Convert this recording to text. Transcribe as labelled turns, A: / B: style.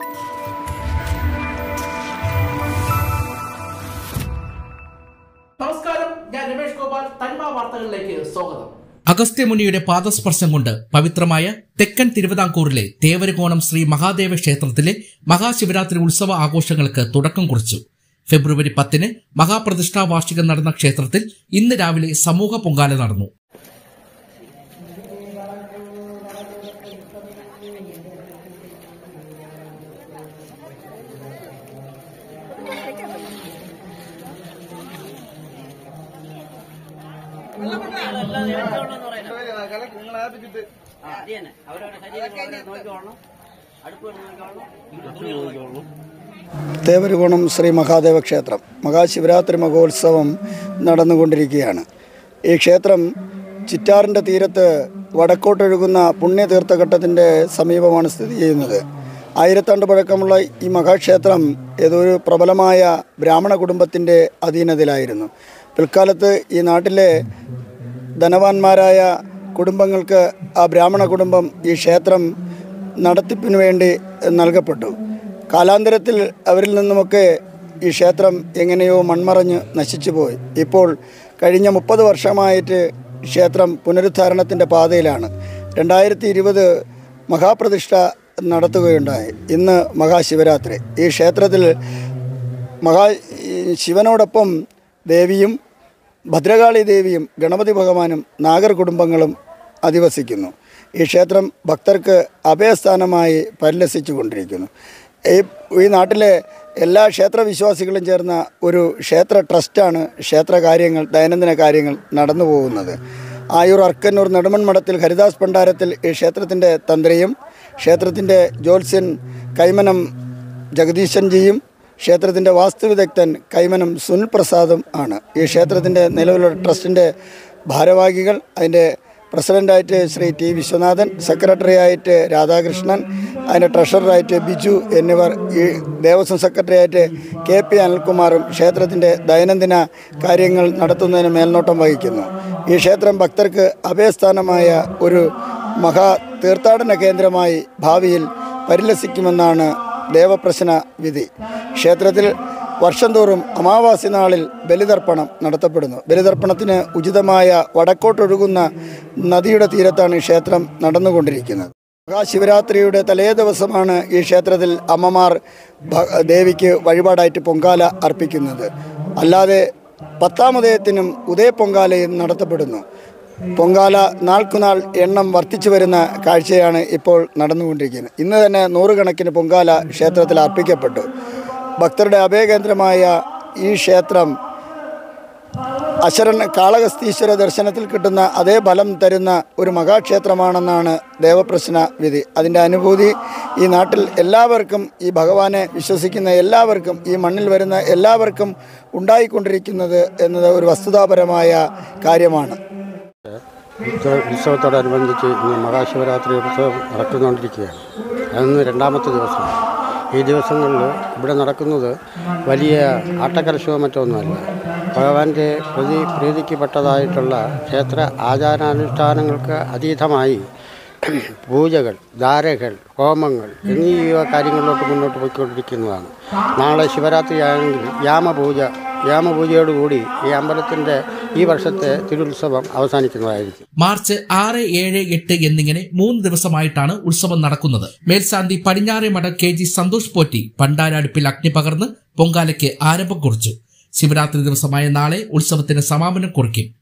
A: നമസ്കാരം ഞാൻ രമേഷ് ഗോപാൽ തന്മ വാർത്തകളിലേക്ക് സ്വാഗതം
B: അഗസ്ത്യമുനിയുടെ പാദസ്പർശം കൊണ്ട് പവിത്രമായ തെക്കൻ തിരുവിതാംകൂറിലെ തേവരകോണം ശ്രീ മഹാദേവ ക്ഷേത്രത്തിലെ മഹാശിവരാത്രി ഉത്സവ ആഘോഷങ്ങൾക്ക് തുടക്കം കുറിച്ചു ഫെബ്രുവരി പത്തിന് മഹാപ്രതിഷ്ഠാ വാർഷികം നടന്ന ക്ഷേത്രത്തിൽ ഇന്ന് രാവിലെ സമൂഹ പൊങ്കാല നടന്നു
C: തേവരുകോണം ശ്രീ മഹാദേവ ക്ഷേത്രം മഹാശിവരാത്രി മഹോത്സവം നടന്നുകൊണ്ടിരിക്കുകയാണ് ഈ ക്ഷേത്രം ചിറ്റാറിൻ്റെ തീരത്ത് വടക്കോട്ടൊഴുകുന്ന പുണ്യതീർത്ഥഘട്ടത്തിൻ്റെ സമീപമാണ് സ്ഥിതി ചെയ്യുന്നത് ആയിരത്താണ്ട് പഴക്കമുള്ള ഈ മഹാക്ഷേത്രം ഏതൊരു പ്രബലമായ ബ്രാഹ്മണ കുടുംബത്തിൻ്റെ അധീനതയിലായിരുന്നു പിൽക്കാലത്ത് ഈ നാട്ടിലെ ധനവാന്മാരായ കുടുംബങ്ങൾക്ക് ആ ബ്രാഹ്മണ കുടുംബം ഈ ക്ഷേത്രം നടത്തിപ്പിന് വേണ്ടി നൽകപ്പെട്ടു കാലാന്തരത്തിൽ അവരിൽ നിന്നുമൊക്കെ ഈ ക്ഷേത്രം എങ്ങനെയോ മൺമറഞ്ഞ് നശിച്ചു പോയി ഇപ്പോൾ കഴിഞ്ഞ മുപ്പത് വർഷമായിട്ട് ക്ഷേത്രം പുനരുദ്ധാരണത്തിൻ്റെ പാതയിലാണ് രണ്ടായിരത്തി ഇരുപത് മഹാപ്രതിഷ്ഠ നടത്തുകയുണ്ടായി ഇന്ന് മഹാശിവരാത്രി ഈ ക്ഷേത്രത്തിൽ മഹാ ഈ ശിവനോടൊപ്പം ദേവിയും ഭദ്രകാളി ദേവിയും ഗണപതി ഭഗവാനും നാഗർ കുടുംബങ്ങളും അധിവസിക്കുന്നു ഈ ക്ഷേത്രം ഭക്തർക്ക് അഭയസ്ഥാനമായി പരിലസിച്ചു കൊണ്ടിരിക്കുന്നു ഈ ഈ നാട്ടിലെ എല്ലാ ക്ഷേത്ര വിശ്വാസികളും ചേർന്ന ഒരു ക്ഷേത്ര ട്രസ്റ്റാണ് ക്ഷേത്ര കാര്യങ്ങൾ ദൈനംദിന കാര്യങ്ങൾ നടന്നു പോകുന്നത് ആയൂർ അർക്കന്നൂർ നെടുമൺ മഠത്തിൽ ഹരിദാസ് ഭണ്ഡാരത്തിൽ ഈ ക്ഷേത്രത്തിൻ്റെ തന്ത്രിയും ക്ഷേത്രത്തിൻ്റെ ജ്യോത്സ്യൻ കൈമനം ജഗദീശൻജിയും ക്ഷേത്രത്തിൻ്റെ വാസ്തുവിദഗ്ധൻ കൈമനം സുനിൽ പ്രസാദും ആണ് ഈ ക്ഷേത്രത്തിൻ്റെ നിലവിലുള്ള ട്രസ്റ്റിൻ്റെ ഭാരവാഹികൾ അതിൻ്റെ പ്രസിഡൻ്റായിട്ട് ശ്രീ ടി വിശ്വനാഥൻ സെക്രട്ടറി ആയിട്ട് രാധാകൃഷ്ണൻ അതിൻ്റെ ട്രഷററായിട്ട് ബിജു എന്നിവർ ഈ ദേവസ്വം സെക്രട്ടറി ആയിട്ട് കെ പി അനിൽകുമാറും ക്ഷേത്രത്തിൻ്റെ ദൈനംദിന കാര്യങ്ങൾ നടത്തുന്നതിന് മേൽനോട്ടം വഹിക്കുന്നു ഈ ക്ഷേത്രം ഭക്തർക്ക് അഭയസ്ഥാനമായ ഒരു മഹാ തീർത്ഥാടന കേന്ദ്രമായി ഭാവിയിൽ പരിലസിക്കുമെന്നാണ് ദേവപ്രശ്ന വിധി ക്ഷേത്രത്തിൽ വർഷം തോറും അമാവാസി നാളിൽ ബലിതർപ്പണം നടത്തപ്പെടുന്നു ബലിതർപ്പണത്തിന് ഉചിതമായ വടക്കോട്ടൊഴുകുന്ന നദിയുടെ തീരത്താണ് ഈ ക്ഷേത്രം നടന്നുകൊണ്ടിരിക്കുന്നത് മഹാശിവരാത്രിയുടെ തലേ ദിവസമാണ് ഈ ക്ഷേത്രത്തിൽ അമ്മമാർ ഭ- ദേവിക്ക് വഴിപാടായിട്ട് പൊങ്കാല അർപ്പിക്കുന്നത് അല്ലാതെ പത്താമതയത്തിനും ഉദയ പൊങ്കാലയും നടത്തപ്പെടുന്നു പൊങ്കാല നാൾക്കുനാൾ എണ്ണം വർദ്ധിച്ചു വരുന്ന കാഴ്ചയാണ് ഇപ്പോൾ നടന്നുകൊണ്ടിരിക്കുന്നത് ഇന്ന് തന്നെ നൂറുകണക്കിന് പൊങ്കാല ക്ഷേത്രത്തിൽ അർപ്പിക്കപ്പെട്ടു ഭക്തരുടെ അഭയകേന്ദ്രമായ ഈ ക്ഷേത്രം അശരൺ കാളഹസ്തീശ്വര ദർശനത്തിൽ കിട്ടുന്ന അതേ ഫലം തരുന്ന ഒരു മഹാക്ഷേത്രമാണെന്നാണ് ദേവപ്രശ്ന വിധി അതിൻ്റെ അനുഭൂതി ഈ നാട്ടിൽ എല്ലാവർക്കും ഈ ഭഗവാനെ വിശ്വസിക്കുന്ന എല്ലാവർക്കും ഈ മണ്ണിൽ വരുന്ന എല്ലാവർക്കും ഉണ്ടായിക്കൊണ്ടിരിക്കുന്നത് എന്നത് ഒരു വസ്തുതാപരമായ കാര്യമാണ്
D: ഉത്സവ ഉത്സവത്തോടനുബന്ധിച്ച് ഇന്ന് മഹാശിവരാത്രി ഉത്സവം നടക്കുന്നുകൊണ്ടിരിക്കുകയാണ് അതിന്ന് രണ്ടാമത്തെ ദിവസമാണ് ഈ ദിവസങ്ങളിൽ ഇവിടെ നടക്കുന്നത് വലിയ ആട്ടക്കലശമോ മറ്റോ ഒന്നുമല്ല ഭഗവാന്റെ പ്രതി പ്രീതിക്ക് ക്ഷേത്ര ആചാരാനുഷ്ഠാനങ്ങൾക്ക് അതീതമായി പൂജകൾ ധാരകൾ ഹോമങ്ങൾ എന്നീ കാര്യങ്ങളിലോട്ട് മുന്നോട്ട് പോയിക്കൊണ്ടിരിക്കുന്നതാണ് നാളെ ശിവരാത്രി ആണെങ്കിൽ യാമപൂജ യാമപൂജയോടുകൂടി ഈ അമ്പലത്തിൻ്റെ ഈ വർഷത്തെ തിരുത്സവം അവസാനിക്കുന്നതായിരിക്കും
B: മാർച്ച് ആറ് ഏഴ് എട്ട് എന്നിങ്ങനെ മൂന്ന് ദിവസമായിട്ടാണ് ഉത്സവം നടക്കുന്നത് മേൽശാന്തി പടിഞ്ഞാറെ മഠ കെ ജി സന്തോഷ് പോറ്റി പണ്ടാരടുപ്പിൽ അഗ്നി പകർന്ന് പൊങ്കാലയ്ക്ക് ആരംഭം കുറിച്ചു ശിവരാത്രി ദിവസമായ നാളെ ഉത്സവത്തിന് സമാപനം കുറിക്കും